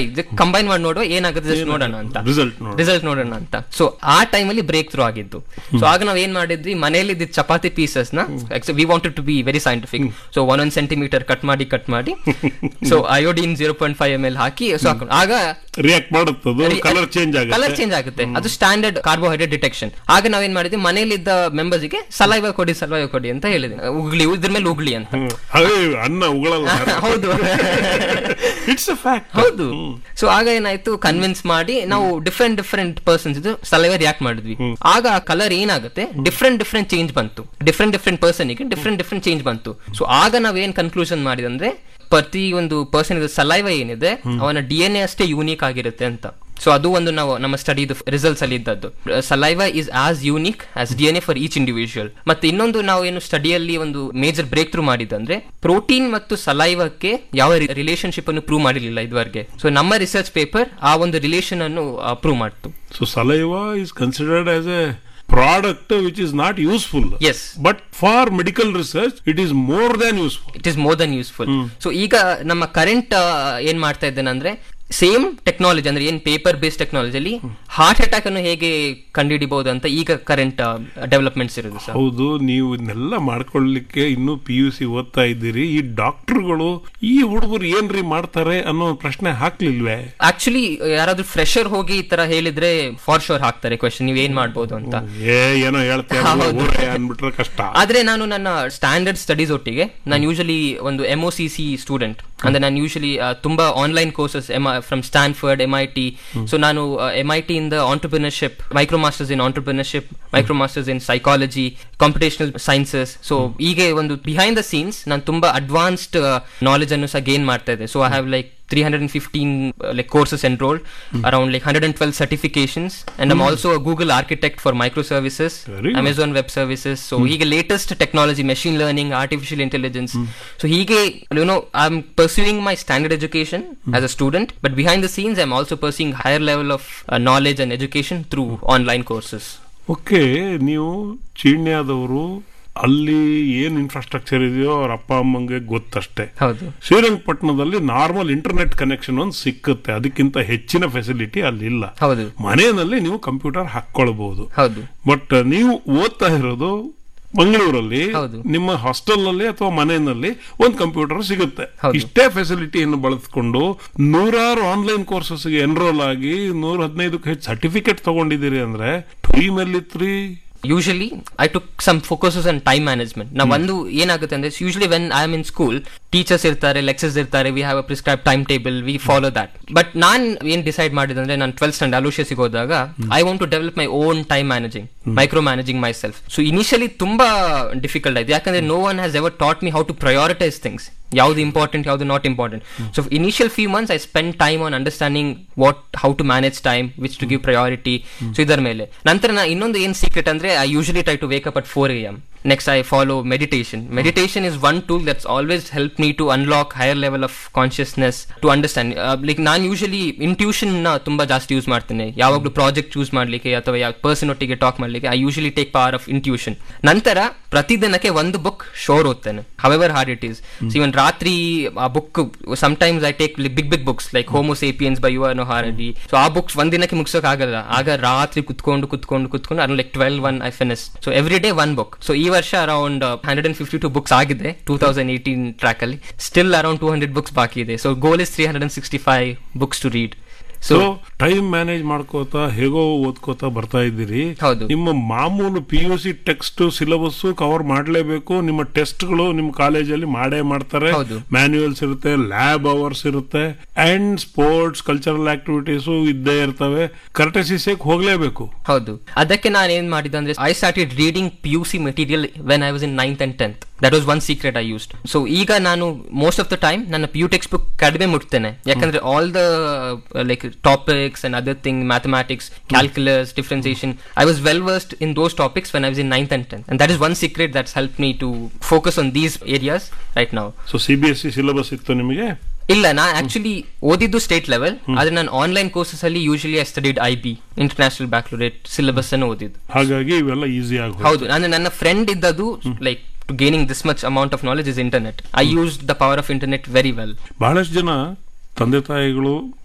ಇದು ಕಂಬೈನ್ ಮಾಡಿ ನೋಡುವ ಏನಾಗುತ್ತೆ just ನೋಡೋಣ ಅಂತ ರಿಸಲ್ಟ್ ನೋಡಿ ರಿಸಲ್ಟ್ ನೋಡೋಣ ಅಂತ ಸೊ ಆ ಟೈಮಲ್ಲಿ ಬ್ರೇಕ್ ಥ್ರೂ ಆಗಿದ್ದು ಸೊ ಆಗ ನಾವ್ ಏನ್ ಮಾಡಿದ್ವಿ ಮನೆಯಲ್ಲಿ ಇದ್ದಿದ್ದ ಚಪಾತಿ ಪೀಸಸ್ ನ we wanted to be very scientific so ಒಂದೊಂದ್ ಸೆಂಟಿಮೀಟರ್ ಕಟ್ ಮಾಡಿ ಕಟ್ ಮಾಡಿ so iodine zero point five M L ಹಾಕಿ ಸೊ ಆಗ ರಿಯಾಕ್ಟ್ ಮಾಡುತ್ತದು ಕಲರ್ ಚೇಂಜ್ ಕಲರ್ ಆಗುತ್ತೆ ಚೇಂಜ್ ಆಗುತ್ತೆ ಅದು ಸ್ಟ್ಯಾಂಡರ್ಡ್ ಕಾರ್ಬೋಹೈಡ್ರೇಟ್ ಡಿಟೆಕ್ಷನ್ ಆಗ ನಾವೇನ್ ಮಾಡಿದ್ವಿ ಮನೆಯಲ್ಲಿದ್ದ ಮೆಂಬರ್ಸ್ ಗೆ ಸಲೈವ ಕೊಡಿ ಸಲೈವ ಕೊಡಿ ಅಂತ ಹೇಳಿದ್ವಿ ಉಗ್ಲಿ ಇದ್ರ ಮೇಲೆ ಉಗ್ಲಿ ಅಂತ ಹ್ಮ್. ಹಾಗೆ ಅನ್ನ ಉಗಳಲ್ಲ ಹೌದು ಇಟ್ಸ್ ಅ ಫ್ಯಾಕ್ಟ್ ಹೌದು ಸೊ ಆಗ ಏನಾಯ್ತು ಕನ್ವಿನ್ಸ್ ಮಾಡಿ ನಾವು ಡಿಫ್ರೆಂಟ್ ಡಿಫ್ರೆಂಟ್ ಪರ್ಸನ್ಸ್ ಇದು ಸಲೈವ ರಿಯಾಕ್ಟ್ ಮಾಡಿದ್ವಿ ಆಗ ಆ ಕಲರ್ ಏನಾಗುತ್ತೆ ಡಿಫ್ರೆಂಟ್ ಡಿಫ್ರೆಂಟ್ ಚೇಂಜ್ ಬಂತು ಡಿಫ್ರೆಂಟ್ ಡಿಫ್ರೆಂಟ್ ಪರ್ಸನ್ ಗೆ ಡಿಫ್ರೆಂಟ್ ಡಿಫ್ರೆಂಟ್ ಚೇಂಜ್ ಬಂತು ಸೊ ಆಗ ನಾವ್ ಏನ್ ಕನ್ಕ್ಲೂಷನ್ ಮಾಡಿದಂದ್ರೆ ಪ್ರತಿ ಒಂದು ಪರ್ಸನ್ ಸಲೈವ ಏನಿದೆ ಅವನ ಡಿ ಎನ್ ಎ ಅಷ್ಟೇ ಯೂನಿಕ್ ಆಗಿರುತ್ತೆ ಅಂತ ಸೊ ಅದು ಒಂದು ನಾವು ನಮ್ಮ ಸ್ಟಡಿ ರಿಸಲ್ಟ್ಸ್ ಅಲ್ಲಿ ಇದ್ದದ್ದು saliva is as unique as D N A for each individual ಮತ್ತೆ ಇನ್ನೊಂದು ನಾವು ಏನು ಸ್ಟಡಿಯಲ್ಲಿ ಒಂದು ಮೇಜರ್ ಬ್ರೇಕ್ ಥ್ರೂ ಮಾಡಿದಂದ್ರೆ ಪ್ರೋಟೀನ್ ಮತ್ತು ಸಲೈವಕ್ಕೆ ಯಾವ ರಿಲೇಶನ್ಶಿಪ್ ಅನ್ನು ಪ್ರೂವ್ ಮಾಡಿರಲಿಲ್ಲ ಇದುವರೆಗೆ ಸೊ ನಮ್ಮ ರಿಸರ್ಚ್ ಪೇಪರ್ ಆ ಒಂದು ರಿಲೇಷನ್ ಅನ್ನು ಪ್ರೂವ್ ಮಾಡ್ತು so saliva is considered as a product which is not useful as but for medical research it is more than useful it is more than useful so ಈಗ ನಮ್ಮ current ಏನ್ ಮಾಡ್ತಾ ಇದ್ದೇನೆ ಅಂದ್ರೆ ಸೇಮ್ ಟೆಕ್ನಾಲಜಿ ಅಂದ್ರೆ ಏನ್ paper based ಟೆಕ್ನಾಲಜಿಯಲ್ಲಿ heart attack ಅನ್ನು ಹೇಗೆ ಕಂಡುಹಿಡಿಬಹುದು ಅಂತ ಈಗ ಕರೆಂಟ್ ಡೆವಲಪ್ಮೆಂಟ್ಸ್ ಇರೋದು ಸರ್ ಹೌದು ನೀವು ಇದನ್ನೆಲ್ಲ ಮಾಡ್ಕೊಳ್ಳಿಕ್ಕೆ ಇನ್ನು ಪಿ ಯು ಸಿ ಓದ್ತಾ ಇದ್ದೀರಿ ಈ ಡಾಕ್ಟರ್ಗಳು ಈ ಹುಡುಗರು ಏನ್ರಿ ಮಾಡ್ತಾರೆ ಅನ್ನೋ ಪ್ರಶ್ನೆ ಹಾಕ್ಲಿಲ್ವೇ ಆಕ್ಚುಲಿ ಯಾರಾದ್ರೂ ಫ್ರೆಶರ್ ಹೋಗಿ ಈ ತರ ಹೇಳಿದ್ರೆ ಫಾರ್ ಶೋರ್ ಹಾಕ್ತಾರೆ ಕ್ವೆಶನ್ ನೀವ್ ಏನ್ ಮಾಡ್ಬೋದು ಅಂತ ಏ ಏನೋ ಹೇಳ್ತೀಯ ಊರೇ ಅನ್ಬಿಟ್ರೆ ಕಷ್ಟ ಆದ್ರೆ ನಾನು ನನ್ನ ಸ್ಟ್ಯಾಂಡರ್ಡ್ ಸ್ಟಡೀಸ್ ಒಟ್ಟಿಗೆ ನಾನು ಯೂಶಲಿ ಒಂದು M O C C student ಅಂದ್ರೆ ನಾನು ಯೂಶಲಿ ತುಂಬಾ online courses from Stanford M I T so ನಾನು ಎಂ ಐ ಟಿ ಇಂದ entrepreneurship micro masters in entrepreneurship micro masters in psychology computational sciences so ಹೀಗೆ ಒಂದು ಬಿಹೈಂಡ್ ದ ಸೀನ್ಸ್ ನಾನು ತುಂಬಾ advanced knowledge ಅನ್ನು ಸಹ ಗೇನ್ ಮಾಡ್ತಾ ಇದ್ದೆ so I have like 315 uh, like courses enrolled around like 112 certifications and i'm also a google architect for microservices Very good. amazon web services so hige latest technology machine learning artificial intelligence so hige you know i'm pursuing my standard education as a student but behind the scenes i'm also pursuing higher level of uh, knowledge and education through online courses okay ನೀವು ಚೀಣ್ಯಾದವರು ಅಲ್ಲಿ ಏನ್ infrastructure ಇದೆಯೋ ಅವ್ರ ಅಪ್ಪ ಅಮ್ಮಂಗೆ ಗೊತ್ತಷ್ಟೇ ಹೌದು ಶ್ರೀರಂಗಪಟ್ಟಣದಲ್ಲಿ normal internet connection ಒಂದು ಸಿಕ್ಕುತ್ತೆ ಅದಕ್ಕಿಂತ ಹೆಚ್ಚಿನ ಫೆಸಿಲಿಟಿ ಅಲ್ಲಿ ಇಲ್ಲ ಹೌದು ಮನೆಯಲ್ಲಿ ನೀವು ಕಂಪ್ಯೂಟರ್ ಹಾಕೊಳ್ಬಹುದು ಹೌದು ಬಟ್ ನೀವು ಓದ್ತಾ ಇರೋದು ಮಂಗಳೂರಲ್ಲಿ ಹೌದು. ನಿಮ್ಮ ಹಾಸ್ಟೆಲ್ ನಲ್ಲಿ ಅಥವಾ ಮನೆಯಲ್ಲಿ ಒಂದು ಕಂಪ್ಯೂಟರ್ ಸಿಗುತ್ತೆ ಹೌದು. ಇಷ್ಟೇ ಫೆಸಿಲಿಟಿಯನ್ನು ಬಳಸ್ಕೊಂಡು ನೂರಾರು ಆನ್ಲೈನ್ ಕೋರ್ಸಸ್ ಎನ್ರೋಲ್ ಆಗಿ ನೂರ ಹದಿನೈದಕ್ಕೆ ಹೆಚ್ಚು ಸರ್ಟಿಫಿಕೇಟ್ ತಗೊಂಡಿದ್ದೀರಿ ಅಂದ್ರೆ ಟುರಿ ಮೇಲಿತ್ರಿ usually I took some focuses on time management ನಾವು ಒಂದು ಏನಾಗುತ್ತೆ ಅಂದ್ರೆ usually when I am in school teachers ಇರ್ತಾರೆ ಲೆಕ್ಚರ್ಸ್ ಇರ್ತಾರೆ we have a prescribe time table we follow that but ನಾನ್ ಏನ್ ಡಿಸೈಡ್ ಮಾಡಿದಂದ್ರೆ ನಾನು ಟ್ವೆಲ್ತ್ ಸ್ಟ್ಯಾಂಡ್ ಅಲೋಷಿಯಸ್ಗೆ ಹೋದಾಗ I want to develop my own time managing micro managing myself so initially ತುಂಬಾ difficult ಆಯ್ತು ಯಾಕಂದ್ರೆ no one has ever taught me how to prioritise things ಯಾವ್ದು ಇಂಪಾರ್ಟೆಂಟ್ ಯಾವ್ದು not important so initial few months I spend time on understanding what how to manage time which to give priority so ಇದರ ಮೇಲೆ ನಂತರ ನಾ ಇನ್ನೊಂದು ಏನ್ secret ಅಂದ್ರೆ I usually try to wake up at four A M next I follow meditation meditation is one tool that's always help me to unlock higher level of consciousness to understand like ನಾನು usually intuition ನ ತುಂಬಾ ಜಾಸ್ತಿ use ಮಾಡ್ತೇನೆ ಯಾವಾಗಲೂ project choose ಮಾಡ್ಲಿಕ್ಕೆ ಅಥವಾ ಯಾವ person ಒಟ್ಟಿಗೆ ಟಾಕ್ ಮಾಡ್ಲಿಕ್ಕೆ I usually take power of intuition ನಂತರ ಪ್ರತಿದಿನಕ್ಕೆ ಒಂದು ಬುಕ್ ಶೋರ್ ಓದ್ತೇನೆ however hard it is even ರಾತ್ರಿ ಆ book sometimes I take big big books like Homo Sapiens by Yuval Harari so ಆ ಬುಕ್ಸ್ ಒಂದಿನಕ್ಕೆ ಮುಗಿಸೋಕ್ ಆಗಲ್ಲ ಆಗ ರಾತ್ರಿ ಕುತ್ಕೊಂಡು ಕುತ್ಕೊಂಡು ಕುತ್ಕೊಂಡು around like twelve one I finish so every day one book so ಈ ವರ್ಷ around hundred and fifty two books ಆಗಿದೆ ಟೂ ತೌಸಂಡ್ ಏಯ್ಟೀನ್ ಟ್ರ್ಯಾಕ್ ಅಲ್ಲಿ still around two hundred books ಬಾಕಿ ಇದೆ so goal is three hundred and sixty five books to read so time manage ಮಾಡ್ಕೋತಾ ಹೇಗೋ ಓದ್ಕೋತಾ ಬರ್ತಾ ಇದ್ದೀರಿ ಹೌದು. ನಿಮ್ಮ ಮಾಮೂಲು P U C text syllabus cover ಮಾಡಲೇಬೇಕು ನಿಮ್ಮ ಟೆಸ್ಟ್ಗಳು ನಿಮ್ಮ ಕಾಲೇಜಲ್ಲಿ ಮಾಡೇ ಮಾಡ್ತಾರೆ ಹೌದು. ಮ್ಯಾನ್ಯುಯಲ್ಸ್ ಇರುತ್ತೆ ಲ್ಯಾಬ್ ಅವರ್ಸ್ ಇರುತ್ತೆ ಅಂಡ್ ಸ್ಪೋರ್ಟ್ಸ್ ಕಲ್ಚರಲ್ ಆಕ್ಟಿವಿಟೀಸ್ ಇದ್ದೇ ಇರ್ತವೆ ಕರೆಕ್ಟಸಿಸಕ್ಕೆ ಹೋಗ್ಲೇಬೇಕು ಹೌದು ಅದಕ್ಕೆ ನಾನು ಏನ್ ಮಾಡಿದೆ ಅಂದ್ರೆ I started reading P U C material when I was in ninth and tenth that was one secret I used so ಈಗ ನಾನು ಮೋಸ್ಟ್ ಆಫ್ ದ ಟೈಮ್ ನನ್ನ ಪಿ ಯು ಟೆಕ್ಸ್ಟ್ ಬುಕ್ ಕಡಿಮೆ ಮುಟ್ತೇನೆ ಯಾಕಂದ್ರೆ all the like topics and other thing mathematics calculus differentiation I was well versed in those topics when I was in ninth and tenth and that is one secret that's help me to focus on these areas right ನಾವು so C B S C syllabus ಇತ್ತು ನಿಮಗೆ ಇಲ್ಲ ನಾ actually ಓದಿದ್ದು state level ಆದ್ರೆ ನಾನು online courses ಅಲ್ಲಿ usually I studied I B international baccalaureate syllabus ಅನ್ನು ಓದಿದ್ದು ಹಾಗಾಗಿ ಇವೆಲ್ಲ ಈಸಿ ಆಗಿ ಹೌದು ನಾನು ನನ್ನ ಫ್ರೆಂಡ್ ಇದ್ದದು like to gaining this much amount of knowledge is internet I use the power of internet very well ಬಹಳಷ್ಟು ಜನ ತಂದೆ ತಾಯಿಗಳು